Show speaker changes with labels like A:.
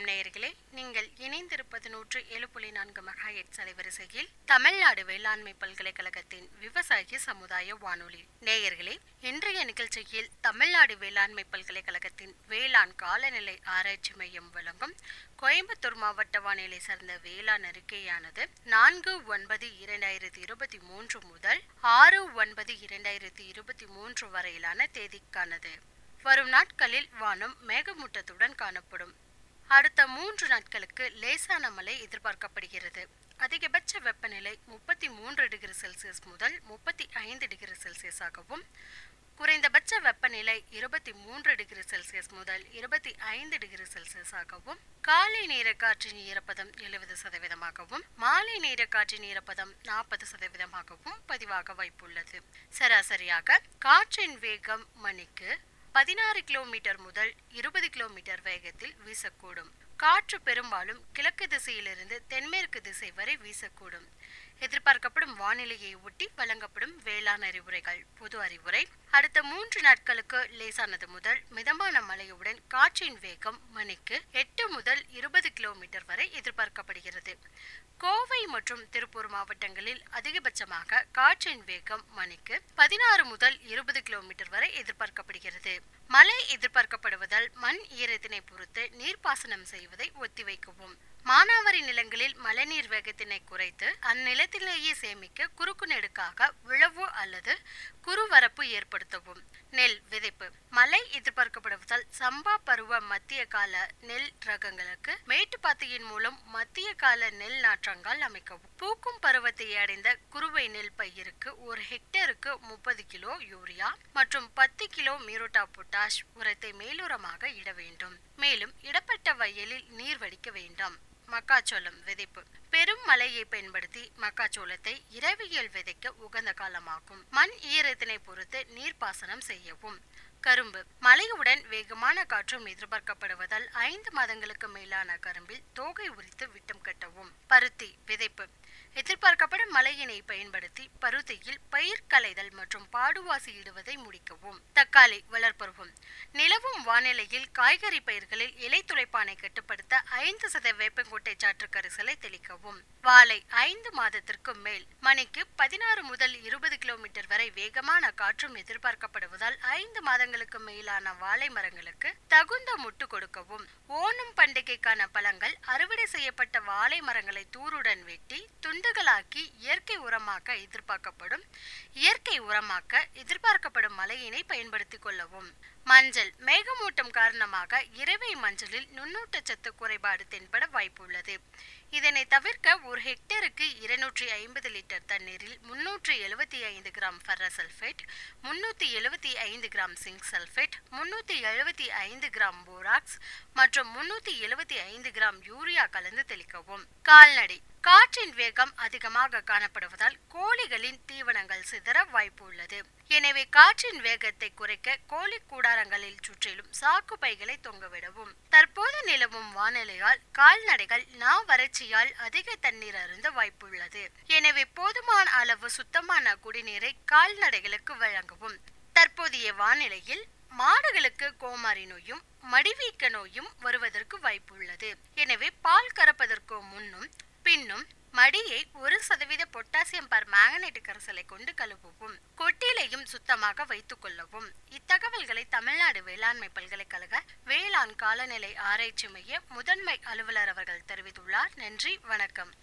A: நேயர்களே நீங்கள் இணைந்திருப்பது நூற்று ஏழு புள்ளி நான்கு மெகாஹெட்ஸ் அலைவரிசையில் தமிழ்நாடு வேளாண்மை பல்கலைக்கழகத்தின் விவசாய சமுதாய வானொலி நேயர்களே இன்றைய நிகழ்ச்சியில் தமிழ்நாடு வேளாண்மை பல்கலைக்கழகத்தின் வேளாண் காலநிலை ஆராய்ச்சி மையம் வழங்கும் கோயம்புத்தூர் மாவட்ட வானிலை சார்ந்த வேளாண் அறிக்கையானது நான்கு ஒன்பது இரண்டாயிரத்தி இருபத்தி மூன்று முதல் ஆறு ஒன்பது இரண்டாயிரத்தி இருபத்தி மூன்று வரையிலான தேதிக்கானது வரும் நாட்களில் வானம் மேகமூட்டத்துடன் காணப்படும் அடுத்த மூன்று நாட்களுக்கு லேசான மழை எதிர்பார்க்கப்படுகிறது அதிகபட்ச வெப்பநிலை முப்பத்தி மூன்று டிகிரி செல்சியஸ் முதல் முப்பத்தி ஐந்து டிகிரி செல்சியஸாகவும் குறைந்தபட்ச வெப்பநிலை இருபத்தி மூன்று டிகிரி செல்சியஸ் முதல் இருபத்தி ஐந்து டிகிரி செல்சியஸாகவும் காலை நேர காற்றின் ஈரப்பதம் எழுபது சதவீதமாகவும் மாலை நேர காற்றின் ஈரப்பதம் நாற்பது சதவீதமாகவும் பதிவாக வாய்ப்புள்ளது சராசரியாக காற்றின் வேகம் மணிக்கு பதினாறு கிலோமீட்டர் முதல் இருபது கிலோமீட்டர் வேகத்தில் வீசக்கூடும் காற்று பெரும்பாலும் கிழக்கு திசையிலிருந்து தென்மேற்கு திசை வரை வீசக்கூடும் எதிர்பார்க்கப்படும் வானிலையை ஒட்டி வழங்கப்படும் வேளாண் அறிவுரைகள் பொது அறிவுரை அடுத்த மூன்று நாட்களுக்கு லேசானது முதல் மிதமான மழையுடன் காற்றின் வேகம் மணிக்கு எட்டு முதல் இருபது கிலோமீட்டர் வரை எதிர்பார்க்கப்படுகிறது கோவை மற்றும் திருப்பூர் மாவட்டங்களில் அதிகபட்சமாக காற்றின் வேகம் மணிக்கு பதினாறு முதல் இருபது கிலோமீட்டர் வரை எதிர்பார்க்கப்படுகிறது மழை எதிர்பார்க்கப்படுவதால் மண் ஈரத்தினை பொறுத்து நீர்ப்பாசனம் செய்வதை ஒத்திவைக்கவும் மானாவாரி நிலங்களில் மழைநீர் வேகத்தினை குறைத்து அந்நிலத்திலேயே சேமிக்க குறுக்கு நெடுக்காக விழவு அல்லது குறுவரப்பு ஏற்படுத்தவும் நெல் விதைப்பு மழை எதிர்பார்க்கப்படுவதால் சம்பா பருவ மத்திய கால நெல் ரகங்களுக்கு மேட்டுப்பாத்தியின் மூலம் மத்திய கால நெல் நாற்றங்கால் அமைக்கவும் பூக்கும் பருவத்தை அடைந்த குறுவை நெல் பயிருக்கு ஒரு ஹெக்டேருக்கு முப்பது கிலோ யூரியா மற்றும் பத்து கிலோ மீரோட்டா பொட்டாஷ் உரத்தை மேலுரமாக இட வேண்டும் மேலும் இடப்பட்ட வயலில் நீர் வடிக்க வேண்டாம் மக்காச்சோளம் விதைப்பு பெரும் மழையை பயன்படுத்தி மக்காச்சோளத்தை இரவியல் விதைக்க உகந்த காலமாகும் மண் ஈரத்தினை பொறுத்து நீர்ப்பாசனம் செய்யவும் கரும்பு மழையுடன் வேகமான காற்றும் எதிர்பார்க்கப்படுவதால் ஐந்து மாதங்களுக்கு மேலான கரும்பில் தோகை உரித்து விட்டம் கட்டவும் பருத்தி விதைப்பு எதிர்பார்க்கப்படும் மழையினை பயன்படுத்தி பருத்தியில் பயிர் களைதல் மற்றும் பாடுவாசி இடுவதை முடிக்கவும் தக்காளி வளர்ப்பருவம் நிலவும் வானிலையில் காய்கறி பயிர்களில் இலை துளைப்பானை கட்டுப்படுத்த ஐந்து சத வேப்பங்கொட்டை சாற்று கரிசலை தெளிக்கவும் வாழை ஐந்து மாதத்திற்கு மேல் மணிக்கு பதினாறு முதல் இருபது கிலோமீட்டர் வரை வேகமான காற்றும் எதிர்பார்க்கப்படுவதால் ஐந்து மாதங்களுக்கு மேலான வாழை மரங்களுக்கு தகுந்த முட்டு கொடுக்கவும் ஓணம் பண்டிகைக்கான பழங்கள் அறுவடை செய்யப்பட்ட வாழை மரங்களை தூருடன் வெட்டி துண்டுகளாக்கி இயற்கை உரமாக்க எதிர்பார்க்கப்படும் இயற்கை உரமாக்க எதிர்பார்க்கப்படும் மழையினை பயன்படுத்திக் கொள்ளவும் மஞ்சள் மேகமூட்டம் காரணமாக இரவை மஞ்சளில் நுண்ணூட்டச்சத்து குறைபாடு தென்பட வாய்ப்புள்ளது இதனை தவிர்க்க ஒரு ஹெக்டேருக்கு இருநூற்றி ஐம்பது லிட்டர் தண்ணீரில் முன்னூற்றி எழுபத்தி ஐந்து கிராம் ஃபெரசல்ஃபேட் முன்னூற்றி எழுபத்தி ஐந்து கிராம் சிங்க் சல்ஃபேட் முன்னூற்றி எழுபத்தி ஐந்து கிராம் போராக்ஸ் மற்றும் முன்னூற்றி எழுபத்தி ஐந்து கிராம் யூரியா கலந்து தெளிக்கவும் கால்நடை காற்றின் வேகம் அதிகமாக காணப்படுவதால் கோழிகளின் தீவனங்கள் சிதற வாய்ப்பு உள்ளது எனவே காற்றின் வேகத்தை குறைக்க கோழி கூடாரங்களில் சுற்றிலும் சாக்கு பைகளை தொங்கவிடவும் தற்போது நிலவும் வானிலையால் கால்நடைகள் நா வறட்சியால் அதிக தண்ணீர் அருந்த வாய்ப்புள்ளது எனவே போதுமான அளவு சுத்தமான குடிநீரை கால்நடைகளுக்கு வழங்கவும் தற்போதைய வானிலையில் மாடுகளுக்கு கோமாரி நோயும் மடிவீக்க நோயும் வருவதற்கு வாய்ப்புள்ளது எனவே பால் கறப்பதற்கு முன்னும் பின்னும் மடியை ஒரு சதவீத பொட்டாசியம் பர் மேங்கனேட் கரைசலை கொண்டு கழுவவும் கொட்டிலையும் சுத்தமாக வைத்துக் கொள்ளவும் இத்தகவல்களை தமிழ்நாடு வேளாண்மை பல்கலைக்கழக வேளாண் காலநிலை ஆராய்ச்சி மைய முதன்மை அலுவலர் அவர்கள் தெரிவித்துள்ளார் நன்றி வணக்கம்